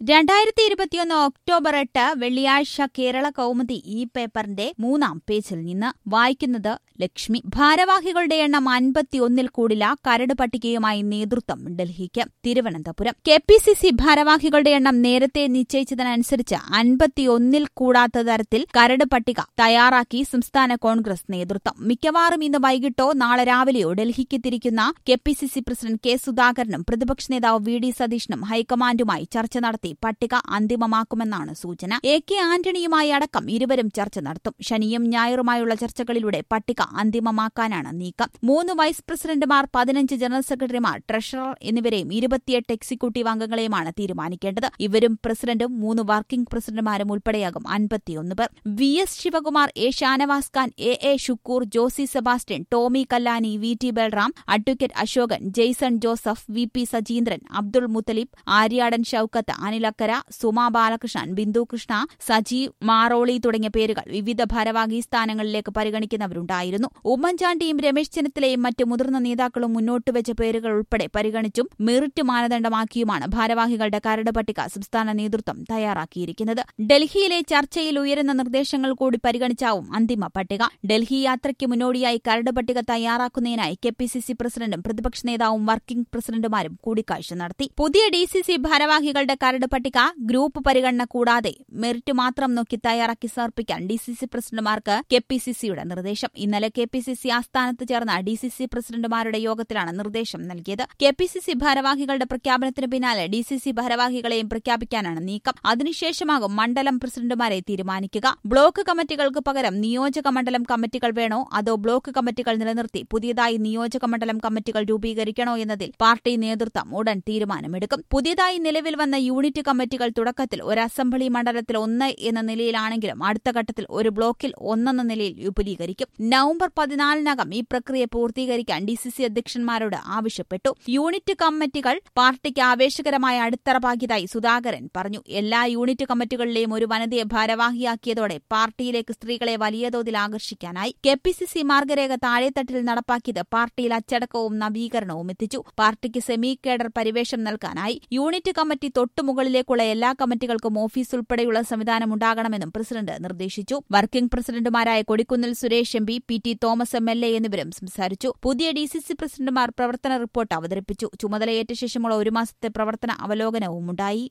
രണ്ടായിരത്തി ഇരുപത്തിയൊന്ന് ഒക്ടോബർ എട്ട് വെള്ളിയാഴ്ച കേരള കൗമുദി ഈ പേപ്പറിന്റെ മൂന്നാം പേജിൽ നിന്ന് വായിക്കുന്നത് ലക്ഷ്മി ഭാരവാഹികളുടെ എണ്ണം അൻപത്തിയൊന്നിൽ കൂടില്ല കരട് പട്ടികയുമായി നേതൃത്വം ഡൽഹിക്ക് Thiruvananthapuram K P C C ഭാരവാഹികളുടെ എണ്ണം നേരത്തെ നിശ്ചയിച്ചതിനനുസരിച്ച് അൻപത്തിയൊന്നിൽ കൂടാത്ത തരത്തിൽ കരട് പട്ടിക തയ്യാറാക്കി സംസ്ഥാന കോൺഗ്രസ് നേതൃത്വം മിക്കവാറും ഇന്ന് വൈകിട്ടോ നാളെ രാവിലെയോ ഡൽഹിക്ക് തിരിക്കുന്ന K P C C president K സുധാകരനും പ്രതിപക്ഷ നേതാവ് വി ഡി സതീഷിനും ഹൈക്കമാൻഡുമായി ചർച്ച നടത്തി പട്ടിക അന്തിമമാക്കുമെന്നാണ് സൂചന എ കെ ആന്റണിയുമായി അടക്കം ഇരുവരും ചർച്ച നടത്തും ശനിയും ഞായറുമായുള്ള ചർച്ചകളിലൂടെ പട്ടിക അന്തിമമാക്കാനാണ് നീക്കം മൂന്ന് വൈസ് പ്രസിഡന്റുമാർ പതിനഞ്ച് ജനറൽ സെക്രട്ടറിമാർ ട്രഷറർ എന്നിവരെയും ഇരുപത്തിയെട്ട് എക്സിക്യൂട്ടീവ് അംഗങ്ങളെയുമാണ് തീരുമാനിക്കേണ്ടത് ഇവരും പ്രസിഡന്റും മൂന്ന് വർക്കിംഗ് പ്രസിഡന്റുമാരും ഉൾപ്പെടെയാകും അൻപത്തിയൊന്ന് പേർ V S Sivakumar A Shanavas Khan A A Shukkoor Josy Sebastian Tomy Kallani V T Balram advocate Ashokan Jaison Joseph V P Sajeendran Abdul Muthalib Aryadan Shoukath Anilakkara Suma Balakrishnan Bindu Krishna Sajeev Maroli തുടങ്ങിയ പേരുകൾ വിവിധ ഭാരവാഹി സ്ഥാനങ്ങളിലേക്ക് പരിഗണിക്കുന്നവരുണ്ടായിരുന്നു ഉമ്മൻചാണ്ടിയും രമേശ് ചെന്നിത്തലയും മറ്റ് മുതിർന്ന നേതാക്കളും മുന്നോട്ട് വെച്ച പേരുകൾ ഉൾപ്പെടെ പരിഗണിച്ചും മെറിറ്റ് മാനദണ്ഡമാക്കിയുമാണ് ഭാരവാഹികളുടെ കരട് പട്ടിക സംസ്ഥാന നേതൃത്വം തയ്യാറാക്കിയിരിക്കുന്നത് ഡൽഹിയിലെ ചർച്ചയിൽ ഉയരുന്ന നിർദ്ദേശങ്ങൾ കൂടി പരിഗണിച്ചാവും അന്തിമ പട്ടിക ഡൽഹി യാത്രയ്ക്ക് മുന്നോടിയായി കരട് പട്ടിക തയ്യാറാക്കുന്നതിനായി കെ പി സി സി പ്രസിഡന്റും പ്രതിപക്ഷ നേതാവും വർക്കിംഗ് പ്രസിഡന്റുമാരും കൂടിക്കാഴ്ച നടത്തി പുതിയ ഡി സി സി ഭാരവാഹികളുടെ കരട് പട്ടിക ഗ്രൂപ്പ് പരിഗണന കൂടാതെ മെറിറ്റ് മാത്രം നോക്കി തയ്യാറാക്കി സമർപ്പിക്കാൻ ഡി സി സി പ്രസിഡന്റുമാർക്ക് കെ പി സി സിയുടെ നിർദ്ദേശം ഇന്നലെ കെ പി സി സി ആസ്ഥാനത്ത് ചേർന്ന ഡി സി സി പ്രസിഡന്റുമാരുടെ യോഗത്തിലാണ് നിർദ്ദേശം നൽകിയത് കെ പി സി സി ഭാരവാഹികളുടെ പ്രഖ്യാപനത്തിന് പിന്നാലെ ഡി സി സി ഭാരവാഹികളെയും പ്രഖ്യാപിക്കാനാണ് നീക്കം അതിനുശേഷമാകും മണ്ഡലം പ്രസിഡന്റുമാരെ തീരുമാനിക്കുക ബ്ലോക്ക് കമ്മിറ്റികൾക്ക് പകരം നിയോജക മണ്ഡലം കമ്മിറ്റികൾ വേണോ അതോ ബ്ലോക്ക് കമ്മിറ്റികൾ നിലനിർത്തി പുതിയതായി നിയോജക മണ്ഡലം കമ്മിറ്റികൾ രൂപീകരിക്കണോ എന്നതിൽ പാർട്ടി നേതൃത്വം ഉടൻ തീരുമാനമെടുക്കും പുതിയതായി നിലവിൽ വന്ന യൂണിറ്റ് കമ്മിറ്റികൾ തുടക്കത്തിൽ ഒരു അസംബ്ലി മണ്ഡലത്തിൽ ഒന്ന് എന്ന നിലയിലാണെങ്കിലും അടുത്ത ഘട്ടത്തിൽ ഒരു ബ്ലോക്കിൽ ഒന്നെന്ന നിലയിൽ വിപുലീകരിക്കും നവംബർ പതിനാലിനകം ഈ പ്രക്രിയ പൂർത്തീകരിക്കാൻ ഡി സി സി അധ്യക്ഷന്മാരോട് ആവശ്യപ്പെട്ടു യൂണിറ്റ് കമ്മിറ്റികൾ പാർട്ടിക്ക് ആവേശകരമായ അടിത്തറപ്പാക്കിയതായി സുധാകരൻ പറഞ്ഞു എല്ലാ യൂണിറ്റ് കമ്മിറ്റികളിലെയും ഒരു വനിതയെ ഭാരവാഹിയാക്കിയതോടെ പാർട്ടിയിലേക്ക് സ്ത്രീകളെ വലിയ തോതിൽ ആകർഷിക്കാനായി കെ പി സി സി മാർഗരേഖ താഴെത്തട്ടിൽ നടപ്പാക്കിയത് പാർട്ടിയിൽ അച്ചടക്കവും നവീകരണവും എത്തിച്ചു പാർട്ടിക്ക് സെമി കേഡർ പരിവേഷം നൽകാനായി യൂണിറ്റ് കമ്മിറ്റി തൊട്ടുമുകളിലേക്കുള്ള എല്ലാ കമ്മിറ്റികൾക്കും ഓഫീസ് ഉൾപ്പെടെയുള്ള സംവിധാനം ഉണ്ടാകണമെന്നും പ്രസിഡന്റ് നിർദ്ദേശിച്ചു വർക്കിംഗ് പ്രസിഡന്റുമാരായ Kodikunnil Suresh M P P T Thomas M L A എന്നിവരും സംസാരിച്ചു പുതിയ ഡി സി സി പ്രസിഡന്റുമാർ പ്രവർത്തന റിപ്പോർട്ട് അവതരിപ്പിച്ചു ചുമതലയേറ്റ ശേഷമുള്ള ഒരു മാസത്തെ പ്രവർത്തന അവലോകനവും ഉണ്ടായി